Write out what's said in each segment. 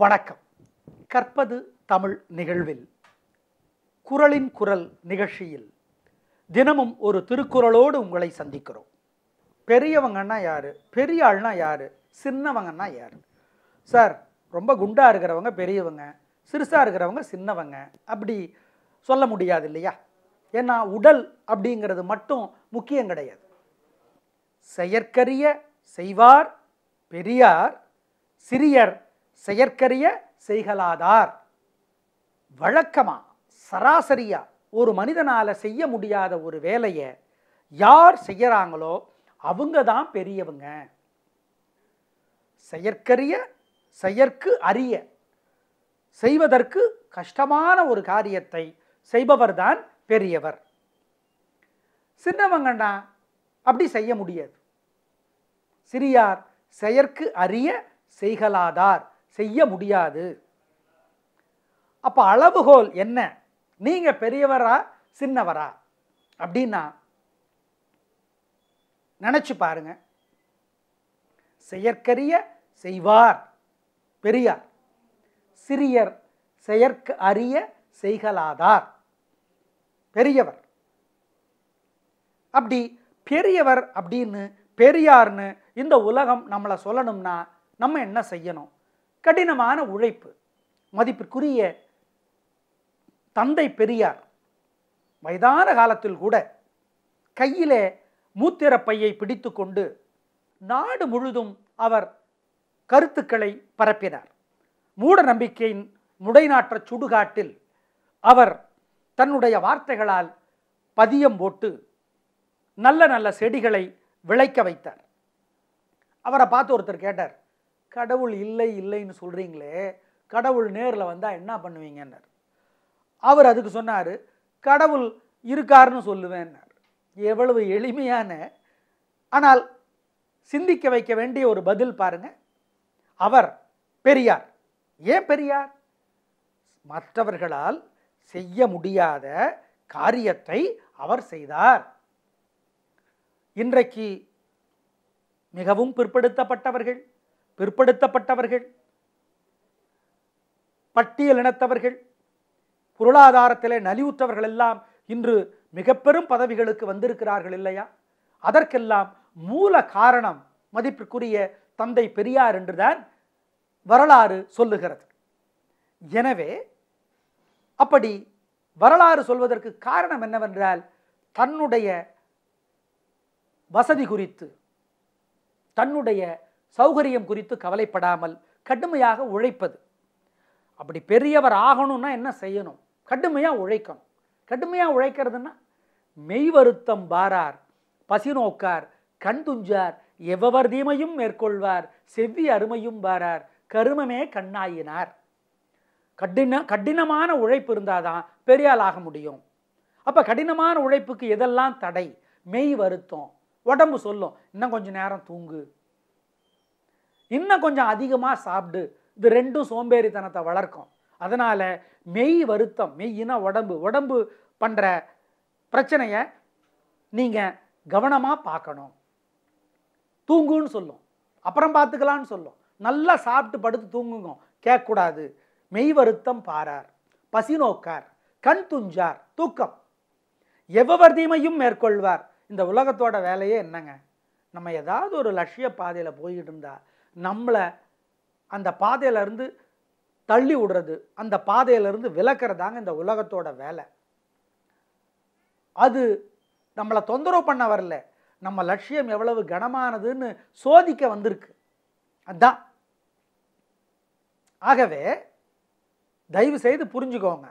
வணக்கம் கற்பது தமிழ் நிகழ்வில் குரலின் குரல் நிகழ்ச்சியில் தினமும் ஒரு திருக்குறளோடு உங்களை சந்திக்கிறோம் பெரியவங்கன்னா யாரு பெரிய ஆள்னா யாரு சின்னவங்கன்னா யாரு சார் ரொம்ப குண்டா இருக்கிறவங்க பெரியவங்க சிறுசா இருக்கிறவங்க சின்னவங்க அப்படி சொல்ல முடியாது இல்லையா ஏன்னா உடல் அப்படிங்கிறது மட்டும் முக்கியம் கிடையாது செயற்கரிய செய்வார் பெரியார் சிறியர் செயற்கரிய செய்கலாதார் வழக்கமா சராசரியா ஒரு மனிதனால செய்ய முடியாத ஒரு வேலையை யார் செய்யறாங்களோ அவங்க தான் பெரியவங்க செயற்கரிய செயற்கு அரிய செய்வதற்கு கஷ்டமான ஒரு காரியத்தை செய்பவர்தான் பெரியவர் சின்னவங்கன்னா அப்படி செய்ய முடியாது சிறியார் செயற்கு அரிய செய்கலாதார் செய்ய முடியாது அப்ப அளவுகோல் என்ன நீங்க பெரியவரா சின்னவரா அப்படின்னா நினைச்சு பாருங்க செயற்கரிய செய்வார் பெரியார் சிறியர் செயற்கு அரிய செய்கலாதார் பெரியவர் அப்படி பெரியவர் அப்படின்னு பெரியார்னு இந்த உலகம் நம்மளை சொல்லணும்னா நம்ம என்ன செய்யணும் கடினமான உழைப்பு மதிப்பிற்குரிய தந்தை பெரியார் வயதான காலத்தில் கூட கையிலே மூத்திர பையை பிடித்து கொண்டு நாடு முழுதும் அவர் கருத்துக்களை பரப்பினார் மூட நம்பிக்கையின் முடைநாற்ற சுடுகாட்டில் அவர் தன்னுடைய வார்த்தைகளால் பதியம் போட்டு நல்ல நல்ல செடிகளை விளைக்க வைத்தார் அவரை பார்த்து ஒருத்தர் கேட்டார் கடவுள் இல்லை இல்லைன்னு சொல்றீங்களே கடவுள் நேரில் வந்தால் என்ன பண்ணுவீங்கன்னார் அவர் அதுக்கு சொன்னார் கடவுள் இருக்காருன்னு சொல்லுவேன்னார் எவ்வளவு எளிமையான ஆனால் சிந்திக்க வைக்க வேண்டிய ஒரு பதில் பாருங்க அவர் பெரியார் ஏன் பெரியார் மற்றவர்களால் செய்ய முடியாத காரியத்தை அவர் செய்தார் இன்றைக்கு மிகவும் பிற்படுத்தப்பட்டவர்கள் பிற்படுத்தப்பட்டவர்கள் பட்டியலினத்தவர்கள் பொருளாதாரத்திலே நலிவுற்றவர்கள் எல்லாம் இன்று மிக பெரும் பதவிகளுக்கு வந்திருக்கிறார்கள் இல்லையா அதற்கெல்லாம் மூல காரணம் மதிப்பிற்குரிய தந்தை பெரியார் என்றுதான் வரலாறு சொல்லுகிறது எனவே அப்படி வரலாறு சொல்வதற்கு காரணம் என்னவென்றால் தன்னுடைய வசதி குறித்து தன்னுடைய சௌகரியம் குறித்து கவலைப்படாமல் கடுமையாக உழைப்பது அப்படி பெரியவர் ஆகணும்னா என்ன செய்யணும் கடுமையாக உழைக்கணும் கடுமையாக உழைக்கிறதுன்னா மெய் வருத்தம் பாரார் பசி நோக்கார் கண் துஞ்சார் எவ்வவர் தீமையும் மேற்கொள்வார் செவ்வி அருமையும் பாரார் கருமமே கண்ணாயினார் கடின கடினமான உழைப்பு இருந்தாதான் பெரியாள் ஆக முடியும் அப்போ கடினமான உழைப்புக்கு எதெல்லாம் தடை மெய் வருத்தம் உடம்பு சொல்லும் இன்னும் கொஞ்சம் நேரம் தூங்கு இன்னும் கொஞ்சம் அதிகமாக சாப்பிடு இது ரெண்டும் சோம்பேறித்தனத்தை வளர்க்கும் அதனால் மெய் வருத்தம் மெய்யினா உடம்பு உடம்பு பண்ணுற பிரச்சனையை நீங்கள் கவனமாக பார்க்கணும் தூங்குன்னு சொல்லும் அப்புறம் பார்த்துக்கலான்னு சொல்லும் நல்லா சாப்பிட்டு படுத்து தூங்குங்க கேட்கக்கூடாது மெய் வருத்தம் பாரார் பசி நோக்கார் கண் துஞ்சார் தூக்கம் எவ்வவர் தீமையும் மேற்கொள்வார் இந்த உலகத்தோட வேலையே என்னங்க நம்ம ஏதாவது ஒரு லட்சிய பாதையில் போய்கிட்டு இருந்தா நம்மளை அந்த பாதையிலேருந்து தள்ளி விடுறது அந்த பாதையிலேருந்து விலக்கிறதாங்க இந்த உலகத்தோட வேலை அது நம்மளை தொந்தரவு பண்ண வரல நம்ம லட்சியம் எவ்வளவு கனமானதுன்னு சோதிக்க வந்திருக்கு அதான் ஆகவே தயவு செய்து புரிஞ்சுக்கோங்க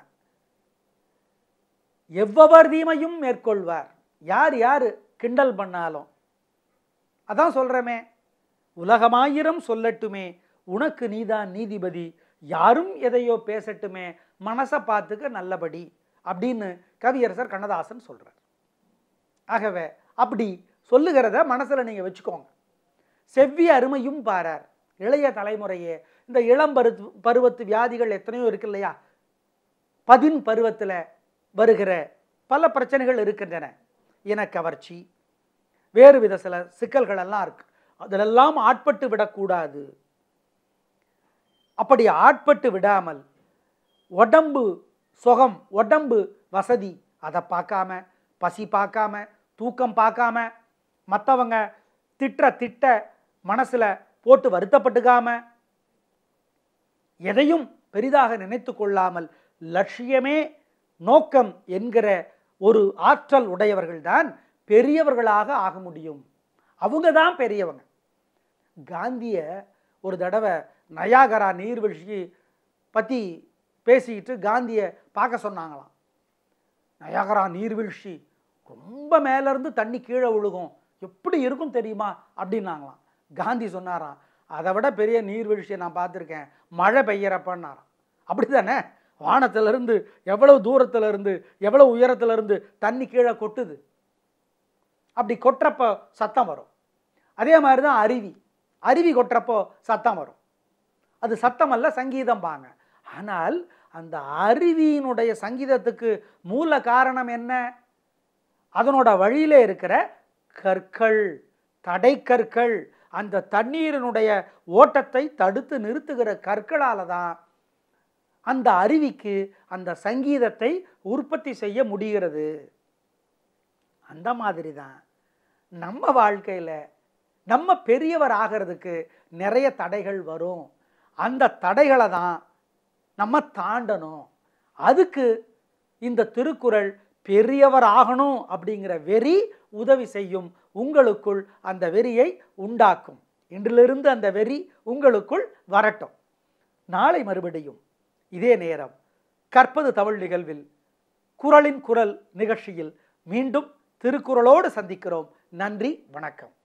எவ்வவர் தீமையும் மேற்கொள்வார் யார் யார் கிண்டல் பண்ணாலும் அதான் சொல்கிறேமே உலகமாயிரம் சொல்லட்டுமே உனக்கு நீதான் நீதிபதி யாரும் எதையோ பேசட்டுமே மனசை பார்த்துக்க நல்லபடி அப்படின்னு கவியரசர் கண்ணதாசன் சொல்கிறார் ஆகவே அப்படி சொல்லுகிறத மனசில் நீங்கள் வச்சுக்கோங்க செவ்வி அருமையும் பாரார் இளைய தலைமுறையே இந்த இளம் பருத்து பருவத்து வியாதிகள் எத்தனையோ இருக்கு இல்லையா பதின் பருவத்தில் வருகிற பல பிரச்சனைகள் இருக்கின்றன இனக்கவர்ச்சி வேறு வித சில சிக்கல்கள் எல்லாம் இருக்கு அதிலெல்லாம் ஆட்பட்டு விடக்கூடாது அப்படி ஆட்பட்டு விடாமல் உடம்பு சுகம் உடம்பு வசதி அதை பார்க்காம பசி பார்க்காம தூக்கம் பார்க்காம மற்றவங்க திட்டுற திட்ட மனசுல போட்டு வருத்தப்பட்டுக்காம எதையும் பெரிதாக நினைத்து கொள்ளாமல் லட்சியமே நோக்கம் என்கிற ஒரு ஆற்றல் உடையவர்கள்தான் பெரியவர்களாக ஆக முடியும் அவங்க தான் பெரியவங்க காந்திய ஒரு தடவை நயாகரா நீர்வீழ்ச்சி பற்றி பேசிக்கிட்டு காந்தியை பார்க்க சொன்னாங்களாம் நயாகரா நீர்வீழ்ச்சி ரொம்ப மேலேருந்து தண்ணி கீழே விழுகும் எப்படி இருக்கும் தெரியுமா அப்படின்னாங்களாம் காந்தி சொன்னாராம் அதை விட பெரிய நீர்வீழ்ச்சியை நான் பார்த்துருக்கேன் மழை பெய்யறப்பன்னாராம் அப்படி தானே வானத்திலிருந்து எவ்வளவு தூரத்துல இருந்து எவ்வளவு உயரத்துல இருந்து தண்ணி கீழே கொட்டுது அப்படி கொட்டுறப்போ சத்தம் வரும் அதே மாதிரி தான் அருவி அருவி கொட்டுறப்போ சத்தம் வரும் அது சத்தம் அல்ல சங்கீதம் பாங்க ஆனால் அந்த அருவியினுடைய சங்கீதத்துக்கு மூல காரணம் என்ன அதனோட வழியில இருக்கிற கற்கள் தடை கற்கள் அந்த தண்ணீரினுடைய ஓட்டத்தை தடுத்து நிறுத்துகிற கற்களால தான் அந்த அருவிக்கு அந்த சங்கீதத்தை உற்பத்தி செய்ய முடிகிறது அந்த மாதிரி தான் நம்ம வாழ்க்கையில் நம்ம பெரியவர் ஆகிறதுக்கு நிறைய தடைகள் வரும் அந்த தடைகளை தான் நம்ம தாண்டணும் அதுக்கு இந்த திருக்குறள் பெரியவர் ஆகணும் அப்படிங்கிற வெறி உதவி செய்யும் உங்களுக்குள் அந்த வெறியை உண்டாக்கும் இன்றிலிருந்து அந்த வெறி உங்களுக்குள் வரட்டும் நாளை மறுபடியும் இதே நேரம் கற்பது தமிழ் நிகழ்வில் குரலின் குரல் நிகழ்ச்சியில் மீண்டும் திருக்குறளோடு சந்திக்கிறோம் நன்றி வணக்கம்